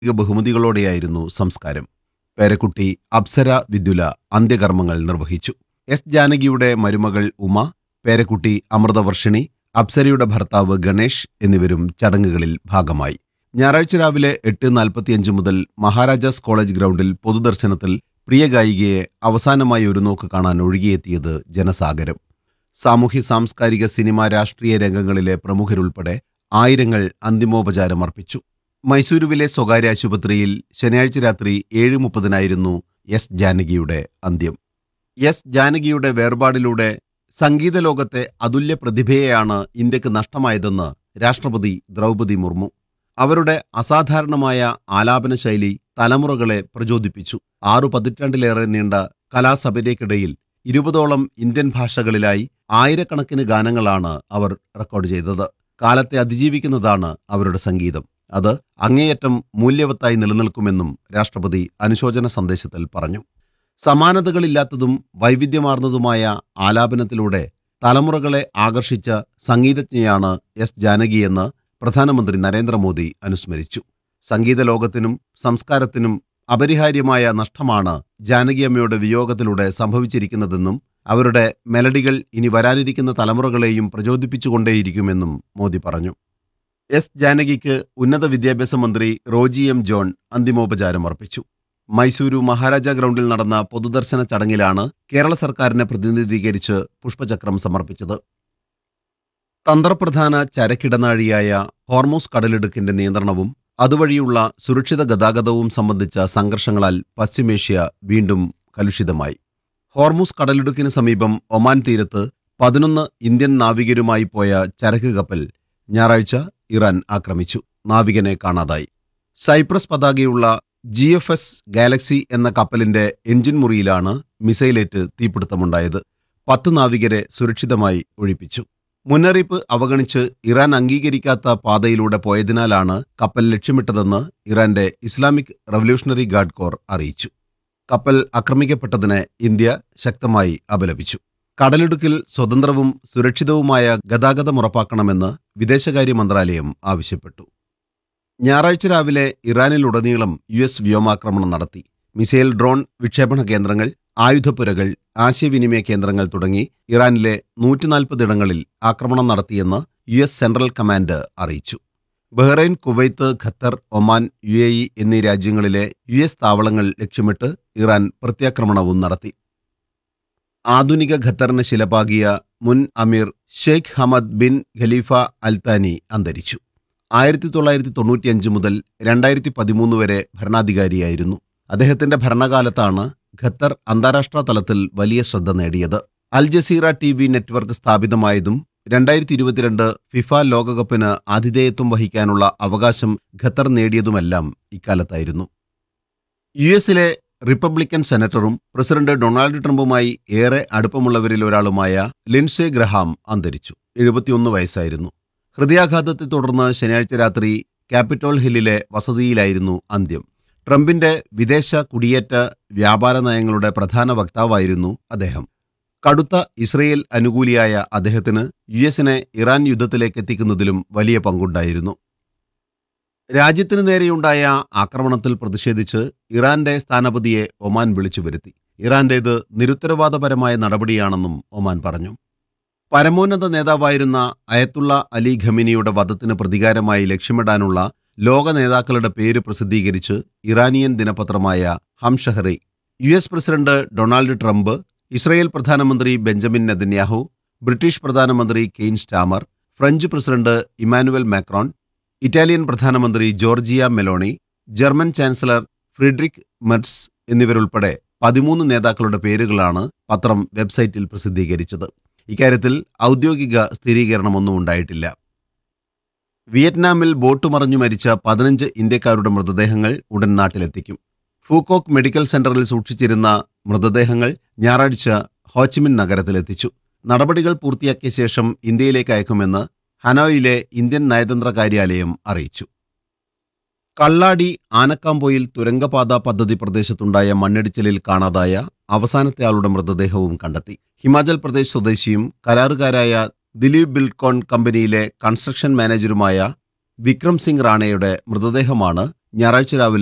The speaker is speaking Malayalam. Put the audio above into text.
ഔദ്യോഗിക ബഹുമതികളോടെയായിരുന്നു സംസ്കാരം പേരക്കുട്ടി അപ്സര വിദ്യുല അന്ത്യകർമ്മങ്ങൾ നിർവഹിച്ചു എസ് ജാനകിയുടെ മരുമകൾ ഉമ പേരക്കുട്ടി അമൃതവർഷിണി അപ്സരയുടെ ഭർത്താവ് ഗണേഷ് എന്നിവരും ചടങ്ങുകളിൽ ഭാഗമായി ഞായറാഴ്ച രാവിലെ എട്ട് നാൽപ്പത്തിയഞ്ച് മുതൽ മഹാരാജാസ് കോളേജ് ഗ്രൗണ്ടിൽ പൊതുദർശനത്തിൽ പ്രിയ ഗായികയെ അവസാനമായി ഒരു നോക്ക് കാണാൻ ഒഴുകിയെത്തിയത് ജനസാഗരം സാമൂഹ്യ സാംസ്കാരിക സിനിമ രാഷ്ട്രീയ രംഗങ്ങളിലെ പ്രമുഖരുൾപ്പെടെ ആയിരങ്ങൾ അന്തിമോപചാരം അർപ്പിച്ചു മൈസൂരുവിലെ സ്വകാര്യ ആശുപത്രിയിൽ ശനിയാഴ്ച രാത്രി ഏഴ് മുപ്പതിനായിരുന്നു എസ് ജാനകിയുടെ അന്ത്യം എസ് ജാനകിയുടെ വേർപാടിലൂടെ സംഗീത ലോകത്തെ അതുല്യ പ്രതിഭയെയാണ് ഇന്ത്യക്ക് നഷ്ടമായതെന്ന് രാഷ്ട്രപതി ദ്രൗപദി മുർമു അവരുടെ അസാധാരണമായ ആലാപന ശൈലി തലമുറകളെ പ്രചോദിപ്പിച്ചു ആറു പതിറ്റാണ്ടിലേറെ നീണ്ട കലാസഭയ്ക്കിടയിൽ ഇരുപതോളം ഇന്ത്യൻ ഭാഷകളിലായി ആയിരക്കണക്കിന് ഗാനങ്ങളാണ് അവർ റെക്കോർഡ് ചെയ്തത് കാലത്തെ അതിജീവിക്കുന്നതാണ് അവരുടെ സംഗീതം അത് അങ്ങേയറ്റം മൂല്യവത്തായി നിലനിൽക്കുമെന്നും രാഷ്ട്രപതി അനുശോചന സന്ദേശത്തിൽ പറഞ്ഞു സമാനതകളില്ലാത്തതും വൈവിധ്യമാർന്നതുമായ ആലാപനത്തിലൂടെ തലമുറകളെ ആകർഷിച്ച സംഗീതജ്ഞയാണ് എസ് ജാനകിയെന്ന് പ്രധാനമന്ത്രി നരേന്ദ്രമോദി അനുസ്മരിച്ചു സംഗീത ലോകത്തിനും സംസ്കാരത്തിനും അപരിഹാര്യമായ നഷ്ടമാണ് ജാനകിയമ്മയുടെ വിയോഗത്തിലൂടെ സംഭവിച്ചിരിക്കുന്നതെന്നും അവരുടെ മെലഡികൾ ഇനി വരാനിരിക്കുന്ന തലമുറകളെയും പ്രചോദിപ്പിച്ചുകൊണ്ടേയിരിക്കുമെന്നും മോദി പറഞ്ഞു എസ് ജാനകിക്ക് ഉന്നത വിദ്യാഭ്യാസ മന്ത്രി റോജി എം ജോൺ അന്തിമോപചാരം അർപ്പിച്ചു മൈസൂരു മഹാരാജ ഗ്രൗണ്ടിൽ നടന്ന പൊതുദർശന ചടങ്ങിലാണ് കേരള സർക്കാരിനെ പ്രതിനിധീകരിച്ച് പുഷ്പചക്രം സമർപ്പിച്ചത് തന്ത്രപ്രധാന ചരക്കിടനാഴിയായ ഹോർമോസ് കടലിടുക്കിന്റെ നിയന്ത്രണവും അതുവഴിയുള്ള സുരക്ഷിത ഗതാഗതവും സംബന്ധിച്ച സംഘർഷങ്ങളാൽ പശ്ചിമേഷ്യ വീണ്ടും കലുഷിതമായി ഹോർമൂസ് കടലിടുക്കിന് സമീപം ഒമാൻ തീരത്ത് പതിനൊന്ന് ഇന്ത്യൻ നാവികരുമായി പോയ ചരക്ക് കപ്പൽ ഞായറാഴ്ച ഇറാൻ ആക്രമിച്ചു നാവികനെ കാണാതായി സൈപ്രസ് പതാകയുള്ള ജി എഫ് എസ് ഗാലക്സി എന്ന കപ്പലിന്റെ എഞ്ചിൻ മുറിയിലാണ് മിസൈലേറ്റ് തീപിടുത്തമുണ്ടായത് പത്ത് നാവികരെ സുരക്ഷിതമായി ഒഴിപ്പിച്ചു മുന്നറിയിപ്പ് അവഗണിച്ച് ഇറാൻ അംഗീകരിക്കാത്ത പാതയിലൂടെ പോയതിനാലാണ് കപ്പൽ ലക്ഷ്യമിട്ടതെന്ന് ഇറാന്റെ ഇസ്ലാമിക് റവല്യൂഷണറി ഗാർഡ് കോർ അറിയിച്ചു കപ്പൽ ആക്രമിക്കപ്പെട്ടതിനെ ഇന്ത്യ ശക്തമായി അപലപിച്ചു കടലിടുക്കിൽ സ്വതന്ത്രവും സുരക്ഷിതവുമായ ഗതാഗതം ഉറപ്പാക്കണമെന്ന് വിദേശകാര്യ മന്ത്രാലയം ആവശ്യപ്പെട്ടു ഞായറാഴ്ച രാവിലെ ഇറാനിലുടനീളം യു എസ് വ്യോമാക്രമണം നടത്തി മിസൈൽ ഡ്രോൺ വിക്ഷേപണ കേന്ദ്രങ്ങൾ ആയുധപ്പുരകൾ ആശയവിനിമയ കേന്ദ്രങ്ങൾ തുടങ്ങി ഇറാനിലെ നൂറ്റിനാൽപ്പതിടങ്ങളിൽ ആക്രമണം നടത്തിയെന്ന് യു എസ് സെൻട്രൽ കമാൻഡ് അറിയിച്ചു Bahrain Kuwait Qatar Oman U A E എന്നീ രാജ്യങ്ങളിലെ യു എസ് താവളങ്ങൾ ലക്ഷ്യമിട്ട് ഇറാൻ പ്രത്യാക്രമണവും നടത്തി ആധുനിക ഖത്തറിന് ശിലപാകിയ മുൻ അമീർ Sheikh Hamad bin Khalifa Al Thani അന്തരിച്ചു ആയിരത്തി തൊള്ളായിരത്തി തൊണ്ണൂറ്റിയഞ്ച് മുതൽ രണ്ടായിരത്തി പതിമൂന്ന് വരെ ഭരണാധികാരിയായിരുന്നു അദ്ദേഹത്തിന്റെ ഭരണകാലത്താണ് ഖത്തർ അന്താരാഷ്ട്ര തലത്തിൽ വലിയ ശ്രദ്ധ നേടിയത് അൽ ജസീറ ടി വി നെറ്റ്വർക്ക് സ്ഥാപിതമായതും രണ്ടായിരത്തി ഇരുപത്തിരണ്ട് ഫിഫ ലോകകപ്പിന് ആതിഥേയത്വം വഹിക്കാനുള്ള അവകാശം ഖത്തർ നേടിയതുമെല്ലാം ഇക്കാലത്തായിരുന്നു യു എസിലെ റിപ്പബ്ലിക്കൻ സെനറ്ററും പ്രസിഡന്റ് ഡൊണാൾഡ് ട്രംപുമായി ഏറെ അടുപ്പമുള്ളവരിൽ ഒരാളുമായ ലിൻസെ ഗ്രഹാം അന്തരിച്ചു എഴുപത്തിയൊന്ന് വയസ്സായിരുന്നു ഹൃദയാഘാതത്തെ തുടർന്ന് ശനിയാഴ്ച രാത്രി ക്യാപിറ്റോൾ ഹില്ലിലെ വസതിയിലായിരുന്നു അന്ത്യം ട്രംപിന്റെ വിദേശ കുടിയേറ്റ വ്യാപാര നയങ്ങളുടെ പ്രധാന വക്താവായിരുന്നു അദ്ദേഹം കടുത്ത ഇസ്രയേൽ അനുകൂലിയായ അദ്ദേഹത്തിന് യു എസിനെ ഇറാൻ യുദ്ധത്തിലേക്ക് എത്തിക്കുന്നതിലും വലിയ പങ്കുണ്ടായിരുന്നു രാജ്യത്തിനു നേരെയുണ്ടായ ആക്രമണത്തിൽ പ്രതിഷേധിച്ച് ഇറാന്റെ സ്ഥാനപതിയെ ഒമാൻ വിളിച്ചു വരുത്തി ഇറാന്റേത് നിരുത്തരവാദപരമായ നടപടിയാണെന്നും ഒമാൻ പറഞ്ഞു പരമോന്നത നേതാവായിരുന്ന അയത്തുള്ള അലി ഖമിനിയുടെ വധത്തിന് പ്രതികാരമായി ലക്ഷ്യമിടാനുള്ള ലോക നേതാക്കളുടെ പേര് പ്രസിദ്ധീകരിച്ച് ഇറാനിയൻ ദിനപത്രമായ Hamshahri U S president Donald Trump Israel പ്രധാനമന്ത്രി ബെഞ്ചമിൻ നെതന്യാഹു ബ്രിട്ടീഷ് പ്രധാനമന്ത്രി Keir Starmer French president Emmanuel Macron Italian പ്രധാനമന്ത്രി Giorgia Meloni German chancellor Friedrich Merz എന്നിവരുൾപ്പെടെ പതിമൂന്ന് നേതാക്കളുടെ പേരുകളാണ് പത്രം വെബ്സൈറ്റിൽ പ്രസിദ്ധീകരിച്ചത് ഇക്കാര്യത്തിൽ ഔദ്യോഗിക സ്ഥിരീകരണമൊന്നും ഉണ്ടായിട്ടില്ല വിയറ്റ്നാമിൽ ബോട്ട് മറിഞ്ഞു മരിച്ച പതിനഞ്ച് ഇന്ത്യക്കാരുടെ മൃതദേഹങ്ങൾ ഉടൻ നാട്ടിലെത്തിക്കും ഫൂക്കോക്ക് മെഡിക്കൽ സെന്ററിൽ സൂക്ഷിച്ചിരുന്ന മൃതദേഹങ്ങൾ ഞായറാഴ്ച ഹോച്ചിമിൻ നഗരത്തിലെത്തിച്ചു നടപടികൾ പൂർത്തിയാക്കിയ ശേഷം ഇന്ത്യയിലേക്ക് അയക്കുമെന്ന് ഹനോയിലെ ഇന്ത്യൻ നയതന്ത്ര കാര്യാലയം അറിയിച്ചു കള്ളാടി ആനക്കാമ്പോയിൽ തുരങ്കപാത പദ്ധതി പ്രദേശത്തുണ്ടായ മണ്ണിടിച്ചിലിൽ കാണാതായ അവസാനത്തെ ആളുടെ മൃതദേഹവും കണ്ടെത്തി ഹിമാചൽ പ്രദേശ് സ്വദേശിയും കരാറുകാരായ ദിലീപ് ബിൽക്കോൺ കമ്പനിയിലെ കൺസ്ട്രക്ഷൻ മാനേജരുമായ വിക്രം സിംഗ് റാണയുടെ മൃതദേഹമാണ് ഞായറാഴ്ച രാവിലെ